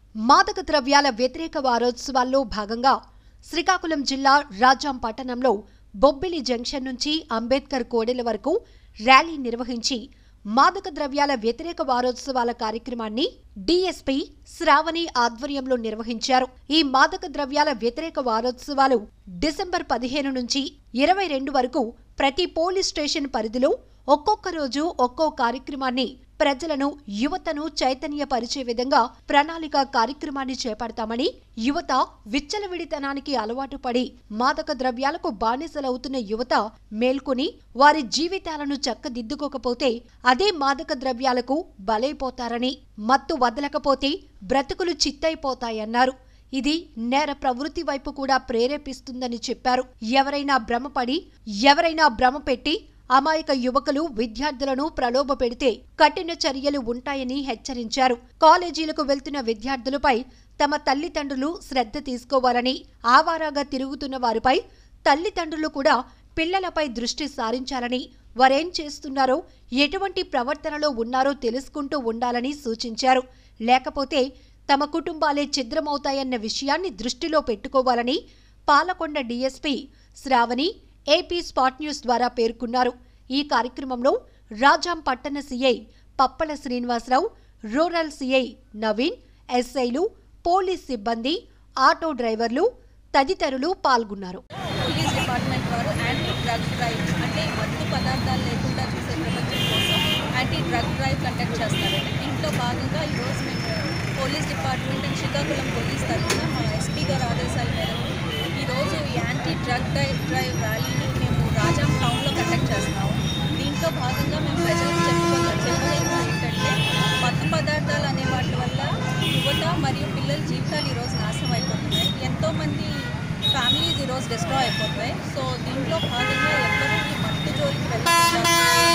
మాదక ద్రవ్యాల వ్యతిరేక వారోత్సవాల్లో భాగంగా శ్రీకాకుళం జిల్లా రాజాం పట్టణంలో బొబ్బిలి జంక్షన్ నుంచి అంబేద్కర్ కోడెల వరకు ర్యాలీ నిర్వహించి మాదక ద్రవ్యాల వ్యతిరేక వారోత్సవాల కార్యక్రమాన్ని డీఎస్పీ శ్రావణి ఆధ్వర్యంలో నిర్వహించారు ఈ మాదక ద్రవ్యాల వ్యతిరేక వారోత్సవాలు డిసెంబర్ పదిహేను నుంచి ఇరవై రెండు వరకు ప్రతి పోలీస్ స్టేషన్ పరిధిలో ఒక్కొక్క రోజు ఒక్కో కార్యక్రమాన్ని ప్రజలను యువతను చైతన్యపరిచే విధంగా ప్రణాళిక కార్యక్రమాన్ని చేపడతామని యువత విచ్చలవిడితనానికి అలవాటు పడి మాదక ద్రవ్యాలకు బానిసలవుతున్న యువత మేల్కొని వారి జీవితాలను చక్కదిద్దుకోకపోతే అదే మాదక ద్రవ్యాలకు బలైపోతారని మత్తు వదలకపోతే బ్రతుకులు చిత్తైపోతాయన్నారు ఇది నేర ప్రవృత్తి వైపు కూడా ప్రేరేపిస్తుందని చెప్పారు ఎవరైనా భ్రమపడి ఎవరైనా భ్రమ పెట్టి అమాయక యువకులు విద్యార్థులను ప్రలోభ పెడితే కఠిన చర్యలు ఉంటాయని హెచ్చరించారు కాలేజీలకు వెళ్తున్న విద్యార్థులపై తమ తల్లిదండ్రులు శ్రద్ధ తీసుకోవాలని ఆవారాగా తిరుగుతున్న వారిపై తల్లిదండ్రులు కూడా పిల్లలపై దృష్టి సారించాలని వారేం చేస్తున్నారో ఎటువంటి ప్రవర్తనలో ఉన్నారో తెలుసుకుంటూ ఉండాలని సూచించారు లేకపోతే తమ కుటుంబాలే ఛిద్రమవుతాయన్న విషయాన్ని దృష్టిలో పెట్టుకోవాలని Palakonda DSP Sravani AP Spot News ద్వారా పేర్కొన్నారు ఈ కార్యక్రమంలో రాజాం పట్టణ CI Pappala Srinivasarao rural CI Naveen ఎస్ఐలు పోలీస్ సిబ్బంది ఆటో డ్రైవర్లు తదితరులు పాల్గొన్నారు పోలీస్ డిపార్ట్మెంట్ వారు యాంటీ డ్రగ్ డ్రైవ్ అంటే మత్తు పదార్థాలు లేకుండా చూసే ప్రపంచం కోసం యాంటీ డ్రగ్ డ్రైవ్ కండక్ట్ చేస్తారండి దీంట్లో భాగంగా ఈరోజు మేము police department and Srikakulam police తరఫున మా ఎస్పీ గారి ఆదేశాల మేరకు ఈరోజు ఈ యాంటీ డ్రగ్ డ్రైవ్ డ్రైవ్ ర్యాలీని మేము రాజాం టౌన్లో కండక్ట్ చేస్తున్నాము దీంట్లో భాగంగా మేము ప్రజలకు చెప్పుకోవాలి చెప్పలేదు ఏంటంటే మత్తు పదార్థాలు అనే వాటి వల్ల యువత మరియు పిల్లల జీవితాలు ఈరోజు నాశనం అయిపోతున్నాయి ఎంతోమంది ఫ్యామిలీస్ ఈరోజు డిస్ట్రాయ్ అయిపోతాయి సో దీంట్లో భాగంగా ఎవ్వరూ ఈ మత్తు జోలికి వెళ్ళకుండా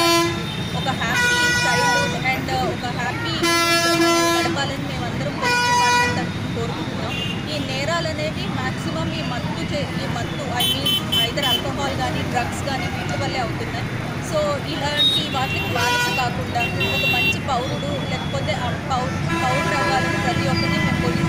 ఒక హ్యాపీ చైల్డ్హుడ్ అండ్ ఒక హ్యాపీ గడపాలని మేమందరం పోలీస్ డిపార్ట్మెంట్ తరఫున కోరుకుంటున్నాం ఈ నేరాలు అనేవి మాక్సిమం ఈ మత్తు చే- ఈ మత్తు ఐ మీన్ ఐదర్ ఆల్కహాల్ కానీ డ్రగ్స్ కానీ వీటి వల్లే అవుతున్నాయి సో ఇలాంటి వాటికి బానిస కాకుండా ఒక మంచి పౌరుడు లేకపోతే ఆ పౌ పౌరుడు అవ్వాలని ప్రతి ఒక్కరిని మేము పోలీస్